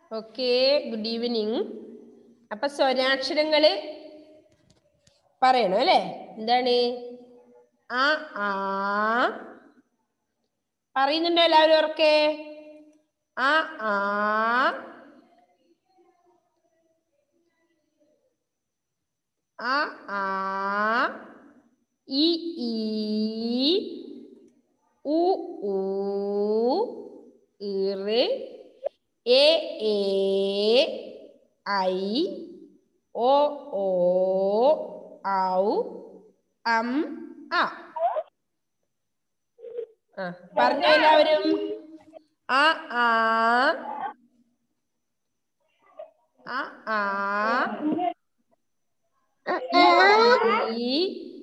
Okay good evening അപ്പൊ സ്വരാക്ഷരങ്ങള് പറയണം അല്ലേ എന്താണ് ആ ആ പറയുന്നുണ്ടോ എല്ലാവരും ഉറക്കെ ആ ആ ആ ആ ഇ ഈ ഉ ഊ ഇറ് എ ഏ ഐ ഓ ഓ ഔ അം ആ ആ പറഞ്ഞു എല്ലാവരും ആ ആ ആ ആ ഈ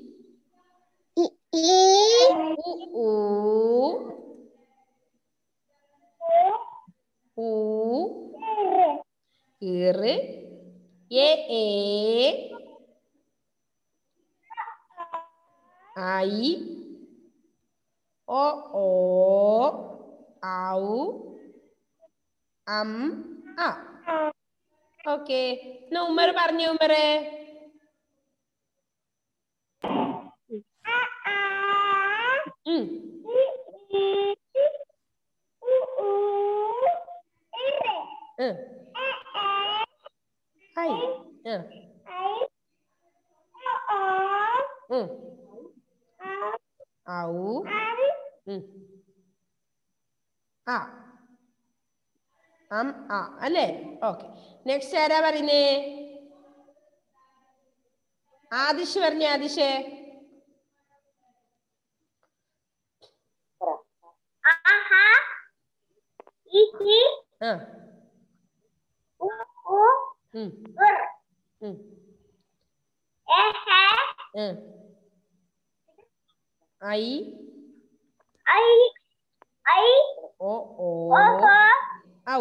ഉ ഊ ഊ ഇറ് എ ഏ ഐ ഓ ഓ ഔ അം ആ ഓക്കെ എന്നാ ഉമ്മർ പറഞ്ഞു ഉമ്മറേ ഉം ഉം. ഐ ഉം. ഉം. ഔ ഉം. ആ അം ആ അല്ലേ ഓക്കെ നെക്സ്റ്റ് ആരാ പറയുന്നേ ആദിഷ് പറഞ്ഞ ആദിഷേ ആ ഉം. ഉം. ഉം. ഐ ഓ ഓ ഔ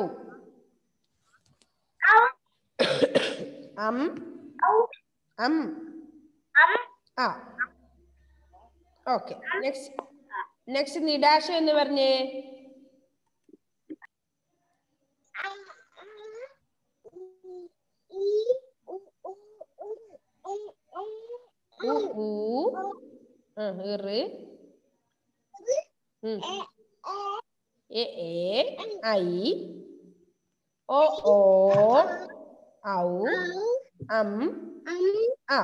അം അം ആ ഓക്കെ നെക്സ്റ്റ് നെക്സ്റ്റ് നിടാശ എന്ന് പറഞ്ഞേ ഉ ഊ ആ ഇറ് ഉം. എ ഏ ഐ ഓ ഓ ഔ അം ആ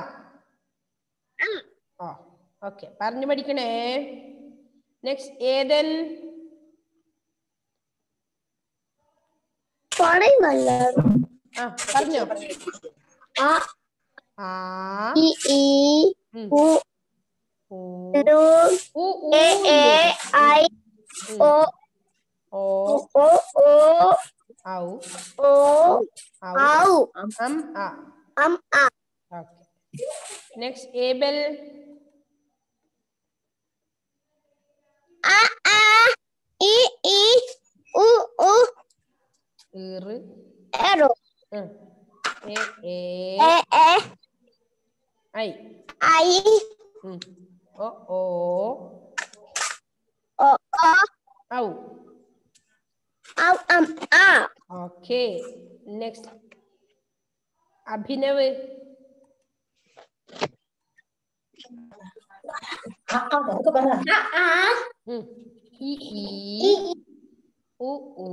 ആ ഓക്കെ പറഞ്ഞു പഠിക്കണേ നെക്സ്റ്റ് ഏതൻ ആ പറഞ്ഞോ ആ ഉം. ഊ. ഊ ഊ ഇല്ലേ? ഉം. ഓ ഔ ഔ അം ആ ഓക്കെ നെക്സ്റ്റ് ഏബൽ ഇറ് ഉം. എ ഏ ഐ ഉം. ഓ ഓ ഔ ഓക്കെ നെക്സ്റ്റ് അഭിനവ് ഉം. ഇ ഈ ഉ ഊ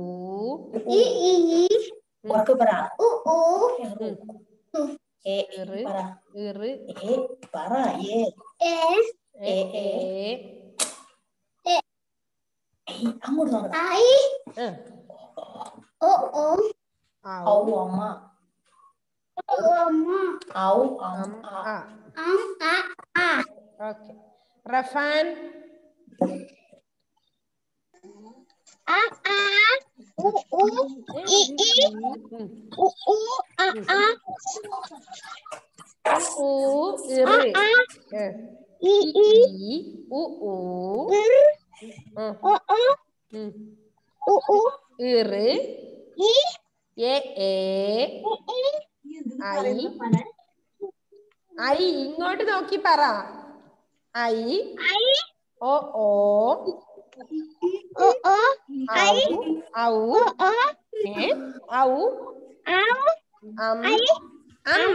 ഉം. ഇറ് ഇറ് എ ഏ അങ്ങോട്ട് നോക്കട്ടെ ഉം. ഔ ഔ അമ്മ ഔ അം അം ആ ഓക്കെ റഫാൻ ഏ, ഇ, ഈ, ഉം. ഉ ഊ ഇറ് ഏ. ഇ ഈ ഉ ഊ ഉം. ഉം. ഇറ് എ ഏ ഐ ഐ ഇങ്ങോട്ട് നോക്കി പറ ഐ ഓ ഓ ഔ ഔ ഏ ഔ അം അം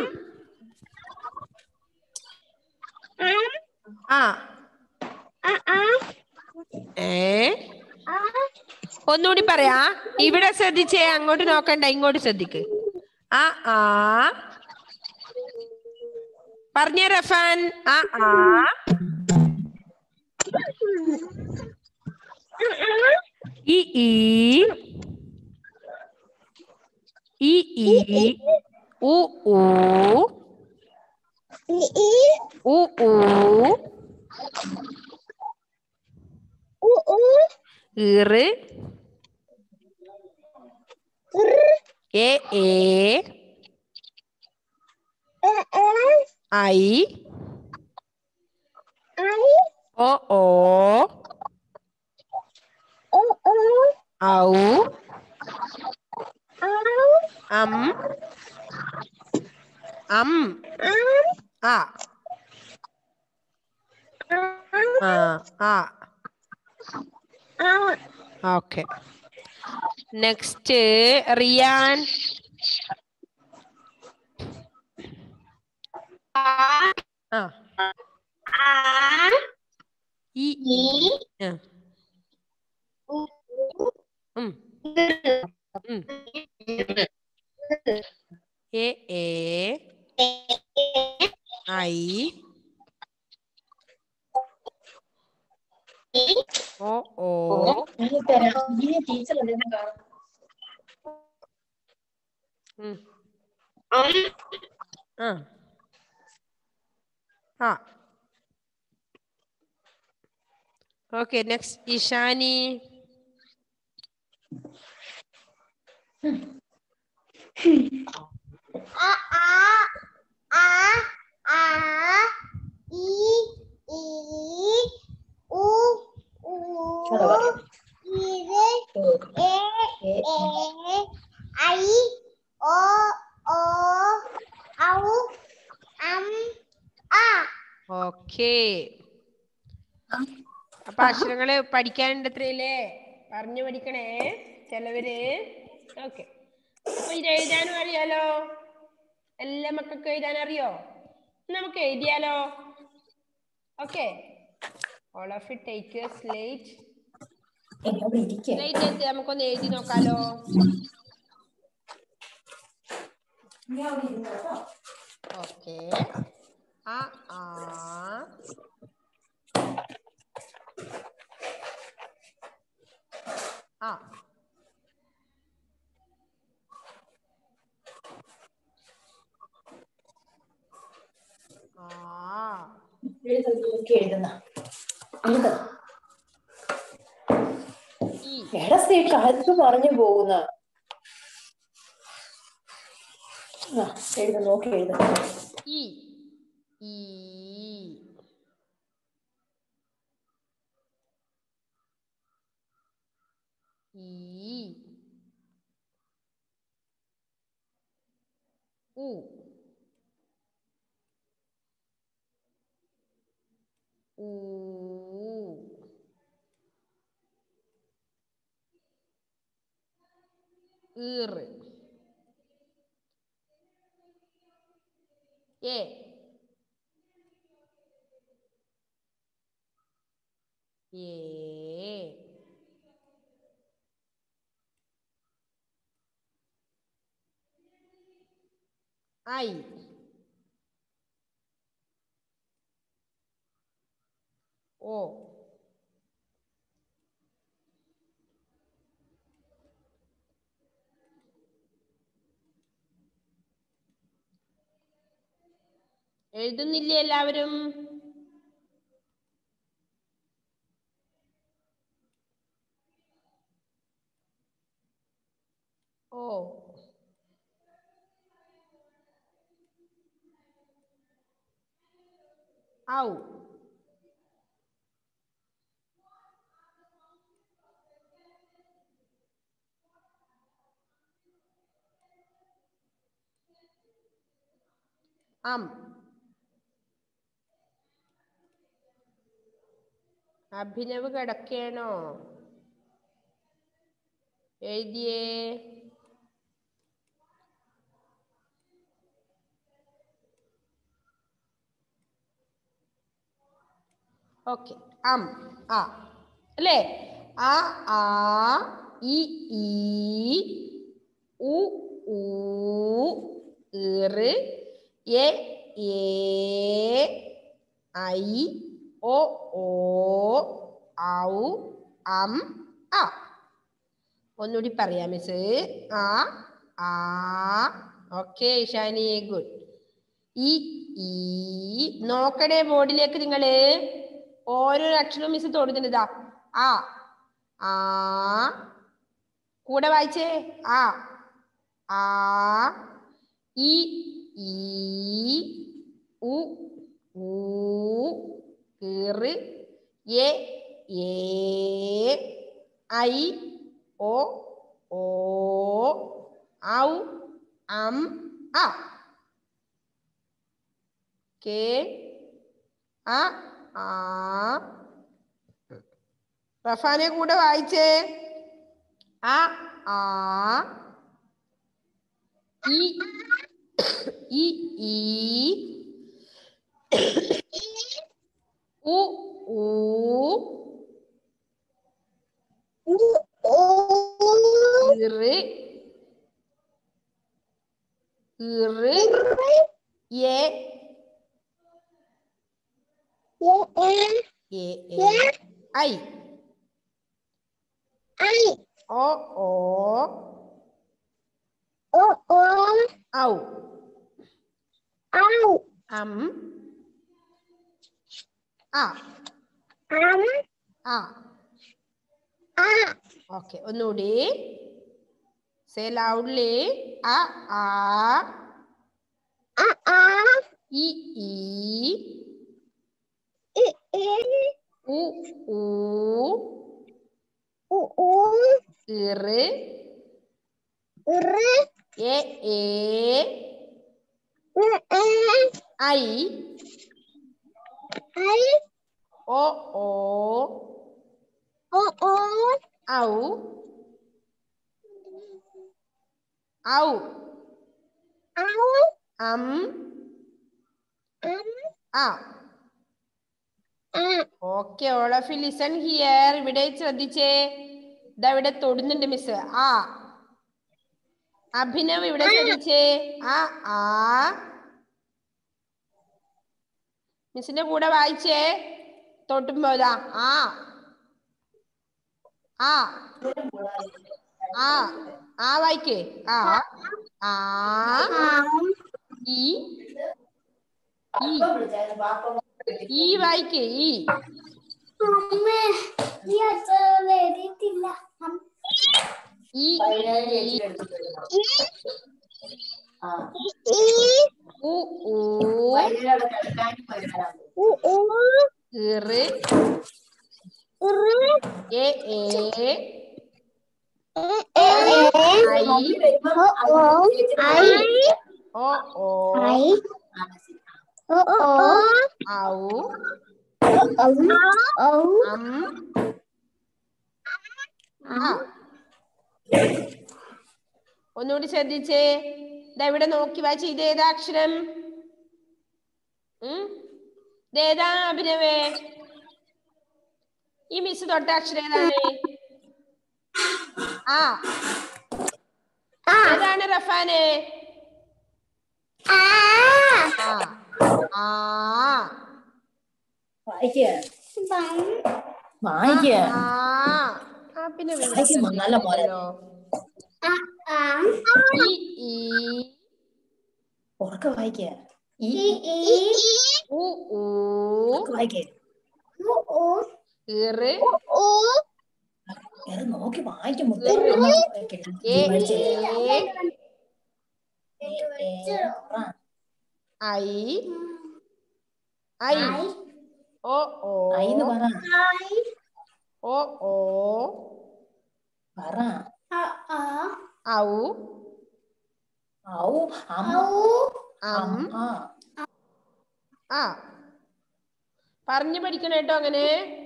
ആ ഏ ഒന്നുകൂടി പറയാ ഇവിടെ ശ്രദ്ധിച്ചേ അങ്ങോട്ട് നോക്കണ്ട ഇങ്ങോട്ട് ശ്രദ്ധിക്ക് ആ ആ പറഞ്ഞ റഫാൻ ആ ആ ഇ ഈ ഇ ഈ ഉ ഊ ഉ ഊ ഇറ് എ ഏ ഐ ഒ ഓ ഔ അം അം ആ ആ ആ ഓക്കെ നെക്സ്റ്റ് റിയാൻ ആ ഈ ആ. ഉം. ഉം. എ ഏ ഐ ഓ ഓ ടീച്ചർ ഉം. ആ ആ ഓക്കെ നെക്സ്റ്റ് ഇഷാനി ഓക്കെ അപ്പൊ അക്ഷരങ്ങള് പഠിക്കാനുണ്ട് അത്രയില്ലേ പറഞ്ഞു പഠിക്കണേ ചിലവര് ഓക്കെ അപ്പൊ ഇത് എഴുതാനും അറിയാലോ എല്ലാ മക്കൾക്കും എഴുതാൻ അറിയോ നമുക്ക് എഴുതിയാലോ okay all of it take slate എന്നോട് ഇരിക്കേ സ്ലേറ്റ് എടുത്ത് നമുക്കൊന്ന് എഴുതി നോക്കാലോ ഓക്കെ ആ ആ ആ ആ നോക്കി എഴുതുന്ന എഴുത ഈ എടാ സേ കാലത്ത് പറഞ്ഞു പോകുന്ന ആ എഴുത നോക്കി എഴുത ഈ ഈ ഈ ഉ ഊ ഈറ് എ ഏ ഐ ഓ എഴുതുന്നില്ലേ എല്ലാവരും ഓ ഔ അം അഭിനവ് കിടക്കയാണോ എഴുതിയേ ഓക്കെ അം ആ അല്ലേ ആ ആ ഇ ഈ ഉ ഊ ഇറ് എ ഏ ഐ ഒ ഓ ഔ അം ആ ഒന്നുകൂടി പറയാം മിസ് ആ ആ ഓക്കെ ഷാനി ഗുഡ് ഈ ഈ നോക്കണേ ബോർഡിലേക്ക് നിങ്ങള് ഓരോ അക്ഷരവും മിസ് തൊടുന്നുണ്ടാ ആ ആ കൂടെ വായിച്ചേ ആ ആ ഇ ഈ ഉ ഊ ഇറ് എ ഏ ഐ ഒ ഓ ഔ അം ആ കെ ആ ആ റഫാനെ കൂടെ വായിച്ചേ ആ ആ ഇ ഇ ഈ ഉ ഊ ഇറ് ഇറ് എ എ എ ഐ ഒ ഓ ഔ അം ആ ആ ഓക്കെ ഒന്നുകൂടി സേ ലൗഡ്ലി ആ ആ ഇ ഈ ഉ ഊ ഇറ് എ ഏ ഐ ഒ ഓ ഔ ഔ അം ആ okay all of you listen here ഇവിടെ ശ്രദ്ധിച്ചേ ഇതാ ഇവിടെ തൊടുന്നുണ്ട് മിസ് ആ അഭിനവ് ഇവിടെ ശ്രദ്ധിച്ചേ ആ ആ മിസ്സിന്റെ കൂടെ വായിച്ചേ തൊട്ടുമ്പോ ഇതാ ആ ആ ആ ആ വായിക്കേ ആ ആ ഈ ഈ ഈ വായിക്കേ ഈ ഈ ഈ ഉ ഊ ഇറ് എ ഏ ഒ ഓ ഔ അം ആ ഒന്നുകൂടി ശ്രദ്ധിച്ചേ ഇതാ ഇവിടെ നോക്കി വായിച്ച് ഇതേതാ അക്ഷരം ഉം ഇതേതാ അഭിനവേ ഈ മിസ് തൊട്ട അക്ഷരം ഏതാണ് ആ ഏതാണ് റഫാന് ആ ആ വായിക്കുക വായിക്കുക ആ ആ പിന്നെ ഇവിടെ വായിക്കുമ്പോ നല്ല പോലെ. ശ്രദ്ധിക്കുമല്ലോ. ഈ ഈ ഉറക്കെ വായിക്കുക ഈ ഉ ഊ ഉറക്കെ വായിക്കേ ഇറ് വേറെ നോക്കി വായിക്കും മുത്തേ. ഇറ് അമ്മ വായിക്കട്ടെ. എ നീ വായിച്ചേ. ഏ ഏ, ഏ, ആ. ഐ ഐ ഓ ഓ ഐന്ന് പറ ഓ ഓ പറ ഔ ഔ അമ്മ അം ആ ആ പറഞ്ഞു പഠിക്കണം കേട്ടോ അങ്ങനെ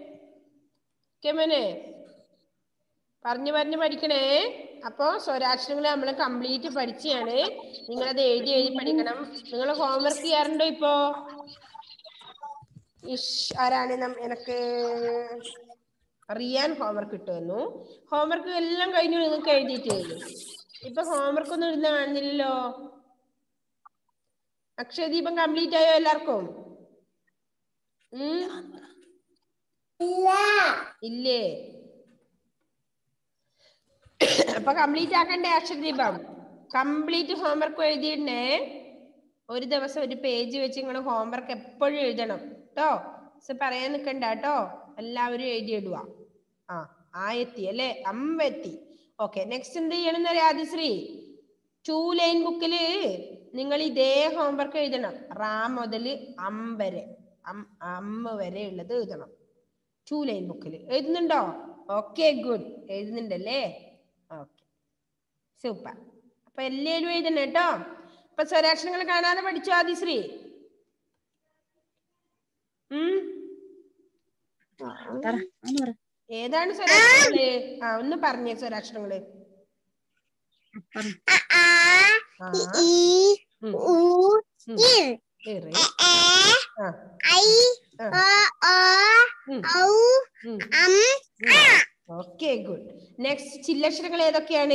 കെമനെ പറഞ്ഞു പറഞ്ഞു പഠിക്കണേ അപ്പോ സ്വരാക്ഷരങ്ങൾ നമ്മൾ കംപ്ലീറ്റ് പഠിച്ചാണ് നിങ്ങളത് എഴുതി എഴുതി പഠിക്കണം നിങ്ങൾ ഹോംവർക്ക് ചെയ്യാറുണ്ടോ ഇപ്പോ ഇഷ് ആരാണ് നം എനക്ക് റിയാൻ ഹോംവർക്ക് ഇട്ടു തന്നു ഹോംവർക്ക് എല്ലാം കഴിഞ്ഞു നിങ്ങൾക്ക് എഴുതിയിട്ട് ഇപ്പൊ ഹോംവർക്ക് ഒന്നും എഴുതുന്ന കാണുന്നില്ലല്ലോ അക്ഷയദീപം കംപ്ലീറ്റ് ആയോ എല്ലാവർക്കും ഉം? ഇല്ലേ അപ്പൊ കംപ്ലീറ്റ് ആക്കണ്ടേ അക്ഷരദീപം കംപ്ലീറ്റ് ഹോംവർക്ക് എഴുതിയിടണേ ഒരു ദിവസം ഒരു പേജ് വെച്ച് നിങ്ങൾ ഹോംവർക്ക് എപ്പോഴും എഴുതണം കേട്ടോ മിസ് പറയാൻ നിൽക്കണ്ട കേട്ടോ എല്ലാവരും എഴുതിയിടുക ആ ആ എത്തി അല്ലേ അമ്പ എത്തി ഓക്കെ നെക്സ്റ്റ് എന്ത് ചെയ്യണം എന്നറിയാം ആദിശ്രീ ടു ലൈൻ ബുക്കില് നിങ്ങൾ ഇതേ ഹോംവർക്ക് എഴുതണം റാ മുതൽ അം വരെ അം അമ്മ വരെ ഉള്ളത് എഴുതണം ടു ലൈൻ ബുക്കിൽ എഴുതുന്നുണ്ടോ ഓക്കെ ഗുഡ് എഴുതുന്നുണ്ടല്ലേ ഓക്കെ സൂപ്പർ അപ്പൊ എല്ലാവരും എഴുതണം കേട്ടോ അപ്പൊ സ്വരാക്ഷരങ്ങൾ കാണാതെ പഠിച്ചോ ആദിശ്രീ ഉം പറ ഒന്ന് പറ ഏതാണ് സ്വരാക്ഷരങ്ങള് ആ ഒന്ന് പറഞ്ഞേ സ്വരാക്ഷരങ്ങള് പറ ആ ഉം, ഉം. ഇറി. ആ ആ ഉം, ഉം. ഓക്കെ ഗുഡ് നെക്സ്റ്റ് ചില്ലക്ഷരങ്ങൾ ഏതൊക്കെയാണ്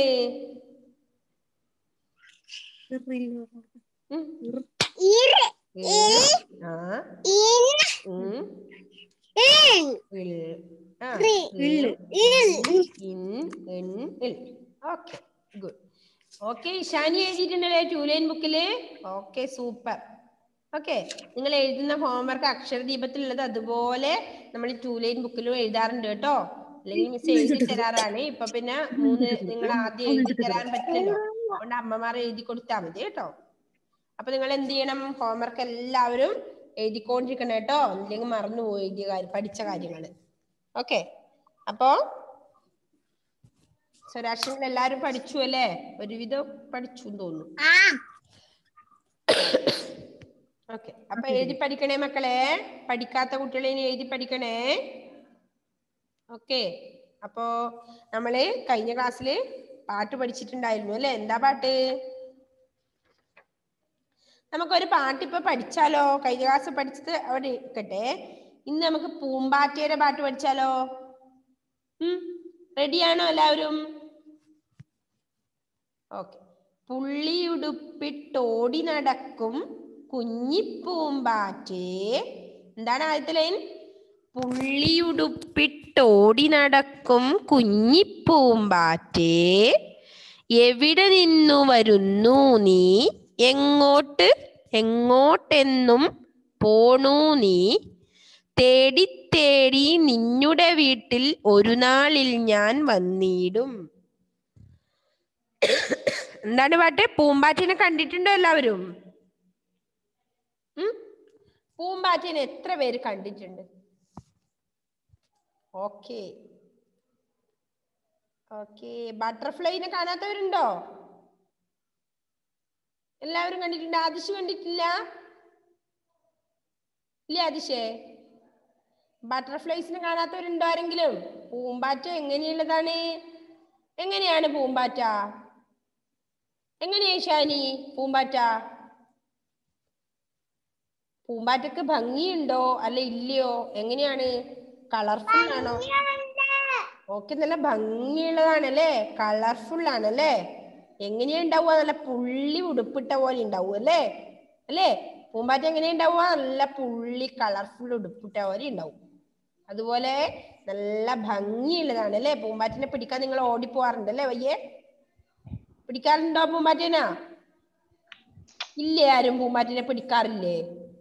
ഉം. ഏ, ആ, ഉം, ഇൽ. ആ, ഇൽ, ഇൻ, ഇൻ, ഇൽ. ഓക്കെ ഗുഡ് ഓക്കെ ഇഷാനി എഴുതിയിട്ടുണ്ടല്ലേ ടു ലൈൻ ബുക്കില് ഓക്കെ സൂപ്പർ ഓക്കെ നിങ്ങൾ എഴുതുന്ന ഹോംവർക്ക് അക്ഷരദീപത്തിലുള്ളത് അതുപോലെ നമ്മൾ ടു ലൈൻ ബുക്കിലും എഴുതാറുണ്ട് കേട്ടോ അല്ലെങ്കിൽ മിസ് എഴുതി തരാറാണ് ഇപ്പൊ പിന്നെ മൂന്ന് നിങ്ങൾ ആദ്യം എഴുതി തരാൻ പറ്റില്ലല്ലോ അതുകൊണ്ട് അമ്മമാർ എഴുതി കൊടുത്താൽ മതി കേട്ടോ അപ്പൊ നിങ്ങൾ എന്ത് ചെയ്യണം ഹോംവർക്ക് എല്ലാവരും എഴുതിക്കൊണ്ടിരിക്കണം കേട്ടോ അല്ലെങ്കിൽ മറന്നു പോയി എഴുതിയ കാര്യം പഠിച്ച കാര്യങ്ങൾ ഓക്കെ അപ്പോ സ്വരാക്ഷരങ്ങൾ എല്ലാവരും പഠിച്ചു അല്ലേ ഒരുവിധം പഠിച്ചു എന്ന് തോന്നുന്നു ഓക്കെ അപ്പൊ എഴുതി പഠിക്കണേ മക്കളെ പഠിക്കാത്ത കുട്ടികളെ ഇനി എഴുതി പഠിക്കണേ ഓക്കെ അപ്പോ നമ്മള് കഴിഞ്ഞ ക്ലാസ്സിൽ പാട്ട് പഠിച്ചിട്ടുണ്ടായിരുന്നു അല്ലെ എന്താ പാട്ട് നമുക്കൊരു പാട്ട് ഇപ്പൊ പഠിച്ചാലോ കഴിഞ്ഞ ക്ലാസ് പഠിച്ചത് അവിടെ ഇരിക്കട്ടെ ഇന്ന് നമുക്ക് പൂമ്പാറ്റയുടെ പാട്ട് പഠിച്ചാലോ ഉം റെഡിയാണോ എല്ലാവരും ഓക്കെ പുള്ളിയുടുപ്പിട്ടോടി നടക്കും കുഞ്ഞിപ്പൂമ്പാറ്റേ എന്താണ് ആദ്യത്തെ ലൈൻ പുള്ളിയുടുപ്പിട്ടോടി നടക്കും കുഞ്ഞിപ്പൂമ്പാറ്റേ എവിടെ നിന്നു വരുന്നു നീ എങ്ങോട്ട് എങ്ങോട്ടെന്നും പോണു നീ തേടി തേടി നിന്നുടെ വീട്ടിൽ ഒരു നാളിൽ ഞാൻ വന്നിടും എന്താണ് പാട്ട് പൂമ്പാറ്റിനെ കണ്ടിട്ടുണ്ടോ എല്ലാവരും ഉം? പൂമ്പാറ്റിനെ എത്ര പേര് കണ്ടിട്ടുണ്ട് ഓക്കെ ഓക്കെ ബട്ടർഫ്ലൈനെ കാണാത്തവരുണ്ടോ എല്ലാവരും കണ്ടിട്ടുണ്ട് ആദിശ് കണ്ടിട്ടില്ല ഇല്ലേ ആദിശേ ബട്ടർഫ്ലൈസിനെ കാണാത്തവരുണ്ടോ ആരെങ്കിലും പൂമ്പാറ്റ എങ്ങനെയുള്ളതാണ് എങ്ങനെയാണ് പൂമ്പാറ്റ എങ്ങനെയാ ഷാനി പൂമ്പാറ്റ പൂമ്പാറ്റക്ക് ഭംഗിയുണ്ടോ അല്ല ഇല്ലയോ എങ്ങനെയാണ് കളർഫുൾ ആണോ ഓക്കെ നല്ല ഭംഗിയുള്ളതാണല്ലേ കളർഫുൾ ആണല്ലേ എങ്ങനെയാ ഉണ്ടാവുക നല്ല പുള്ളി ഉടുപ്പിട്ട പോലെ ഉണ്ടാവും അല്ലേ അല്ലേ പൂമ്പാറ്റ എങ്ങനെയാ ഉണ്ടാവുക നല്ല പുള്ളി കളർഫുൾ ഉടുപ്പിട്ട പോലെ ഉണ്ടാവും അതുപോലെ നല്ല ഭംഗിയുള്ളതാണ് അല്ലേ പൂമ്പാറ്റിനെ പിടിക്കാൻ നിങ്ങൾ ഓടിപ്പോവാറുണ്ട് അല്ലേ വയ്യേ പിടിക്കാറുണ്ടോ പൂമ്പാറ്റേനാ ഇല്ലേ ആരും പൂമ്പാറ്റിനെ പിടിക്കാറില്ലേ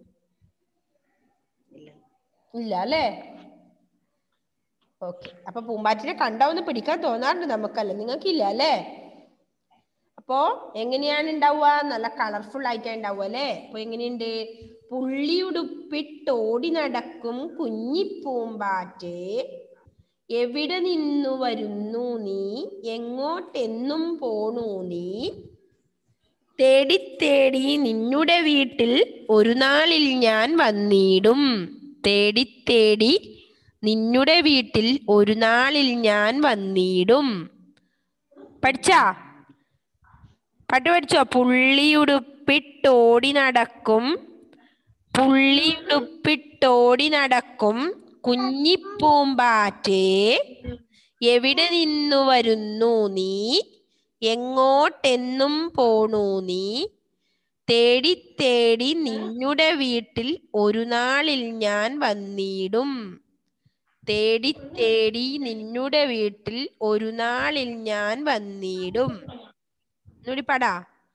ഇല്ല അല്ലേ ഓക്കെ അപ്പൊ പൂമ്പാറ്റിനെ കണ്ടാ ഒന്ന് പിടിക്കാൻ തോന്നാറുണ്ട് നമുക്കല്ലേ നിങ്ങൾക്കില്ല അല്ലേ അപ്പോ എങ്ങനെയാണ് ഉണ്ടാവുക നല്ല കളർഫുൾ ആയിട്ടാണ് ഉണ്ടാവുക അല്ലേ അപ്പൊ എങ്ങനെയുണ്ട് പുള്ളിയുടുപ്പിട്ടോടി നടക്കും കുഞ്ഞിപ്പൂമ്പാറ്റേ എവിടെ നിന്നു വരുന്നു നീ എങ്ങോട്ടെന്നും പോണു നീ തേടി തേടി നിന്നുടെ വീട്ടിൽ ഒരു നാളിൽ ഞാൻ വന്നിടും തേടി തേടി നിന്നുടെ വീട്ടിൽ ഒരു നാളിൽ ഞാൻ വന്നിടും പഠിച്ചാ പാട്ട് പഠിച്ചോ പുള്ളിയുടുപ്പിട്ടോടി നടക്കും പുള്ളിയുടുപ്പിട്ടോടി നടക്കും കുഞ്ഞിപ്പൂമ്പാറ്റേ എവിടെ നിന്നു വരുന്നു നീ എങ്ങോട്ടെന്നും പോണു നീ തേടി തേടി നിന്നുടെ വീട്ടിൽ ഒരു നാളിൽ ഞാൻ വന്നിടും തേടി തേടി നിന്നുടെ വീട്ടിൽ ഒരു നാളിൽ ഞാൻ വന്നിടും ഒന്നുകൂടി പാടാ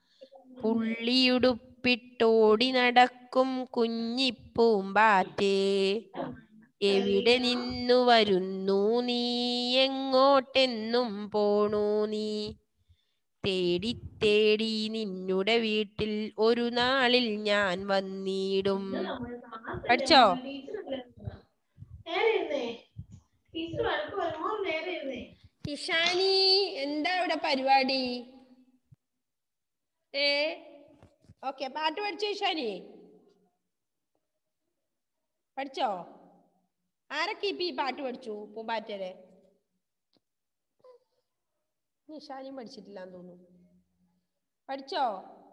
പുള്ളിയുടുപ്പിട്ടോടി നടക്കും കുഞ്ഞിപ്പൂമ്പാറ്റേ എവിടെ നിന്നു വരുന്നു നീ എങ്ങോട്ടെന്നും പോണു നീ തേടി തേടി നിന്നുടെ വീട്ടിൽ ഒരു നാളിൽ ഞാൻ വന്നിടും പഠിച്ചോ ഇഷാനി എന്താ ഇവിടെ പരിപാടി ഏ ഓക്കെ പാട്ട് പഠിച്ചോ ഇഷാനി പഠിച്ചോ ആരൊക്കെ ഇപ്പൊ ഈ പാട്ട് പഠിച്ചു പൂമ്പാറ്റരെ നിഷാനിയും പഠിച്ചിട്ടില്ലാന്ന് തോന്നുന്നു പഠിച്ചോ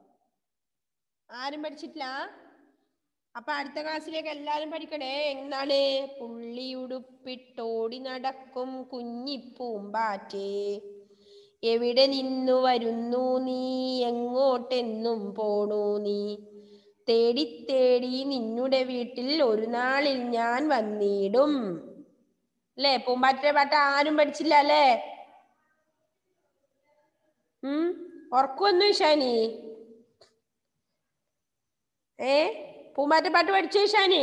ആരും പഠിച്ചിട്ടില്ല അപ്പൊ അടുത്ത ക്ലാസ്സിലേക്ക് എല്ലാരും പഠിക്കണേ എന്താണ് പുള്ളിയുടുപ്പിട്ടോടി നടക്കും കുഞ്ഞിപ്പൂമ്പാറ്റേ എവിടെ നിന്നു വരുന്നു നീ എങ്ങോട്ടെന്നും പോണു നീ തേടി തേടി നിന്നുടെ വീട്ടിൽ ഒരു നാളിൽ ഞാൻ വന്നിടും അല്ലേ പൂമ്പാറ്റയുടെ പാട്ട് ആരും പഠിച്ചില്ല അല്ലേ ഉം ഉറക്കുവന്നു ഷാനി ഏ പൂമ്പാറ്റ പാട്ട് പഠിച്ചു ഷാനി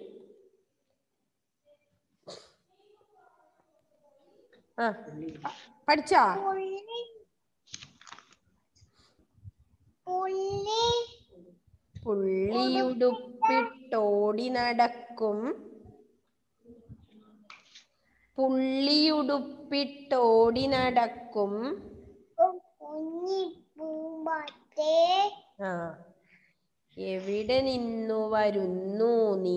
ആ പഠിച്ചാ പുള്ളിയുടുപ്പിട്ടോടി നടക്കും പുള്ളിയുടുപ്പിട്ടോടി നടക്കും കുഞ്ഞിപ്പൂമ്പാറ്റേ ആ എവിടെ നിന്നു വരുന്നു നീ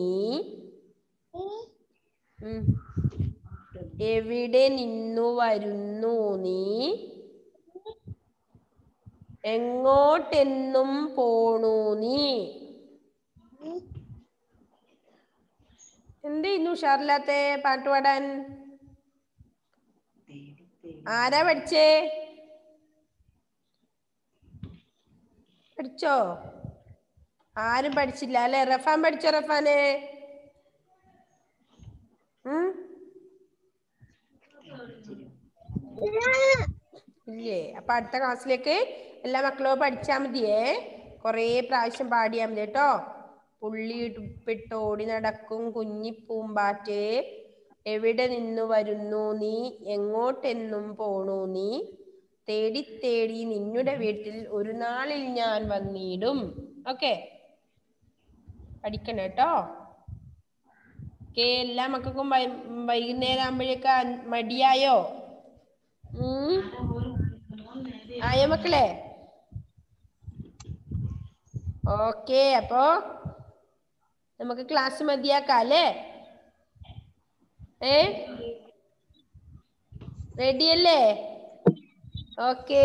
ഉം. എവിടെ നിന്നു വരുന്നു നീ എങ്ങോട്ടെന്നും പോണു നീ എന്ത് ചെയ്യുന്നു ഉഷാറില്ലാത്തെ പാട്ട് പാടാൻ ആരാ പഠിച്ചേ പഠിച്ചോ ആരും പഠിച്ചില്ല അല്ലെ റഫാൻ പഠിച്ചോ റഫാനെ ഉം? ഇല്ലേ അപ്പൊ അടുത്ത ക്ലാസ്സിലേക്ക് എല്ലാ മക്കളും പഠിച്ചാ മതിയേ കൊറേ പ്രാവശ്യം പാടിയാ മതി കേട്ടോ പുള്ളിയിടുപ്പിട്ടോടി നടക്കും കുഞ്ഞിപ്പൂമ്പാറ്റേ എവിടെ നിന്നു വരുന്നു നീ എങ്ങോട്ടെന്നും പോണു നീ തേടി തേടി നിന്നുടെ വീട്ടിൽ ഒരു നാളിൽ ഞാൻ വന്നിടും ഓക്കെ പഠിക്കണം കേട്ടോ ഓക്കെ എല്ലാ മക്കൾക്കും വൈ- വൈകുന്നേരം ആകുമ്പോഴേക്ക് മടിയായോ ഉം ആയോ മക്കളെ ഓക്കെ അപ്പോ നമുക്ക് ക്ലാസ് മതിയാക്കാം അല്ലേ ഏ റെഡി അല്ലേ ഓക്കെ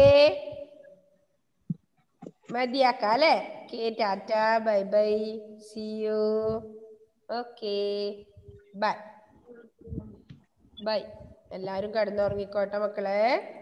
മതിയാക്കാം അല്ലേ okay tata bye bye see you okay bye bye എല്ലാവരും കിടന്നുറങ്ങിക്കോട്ടെ മക്കളെ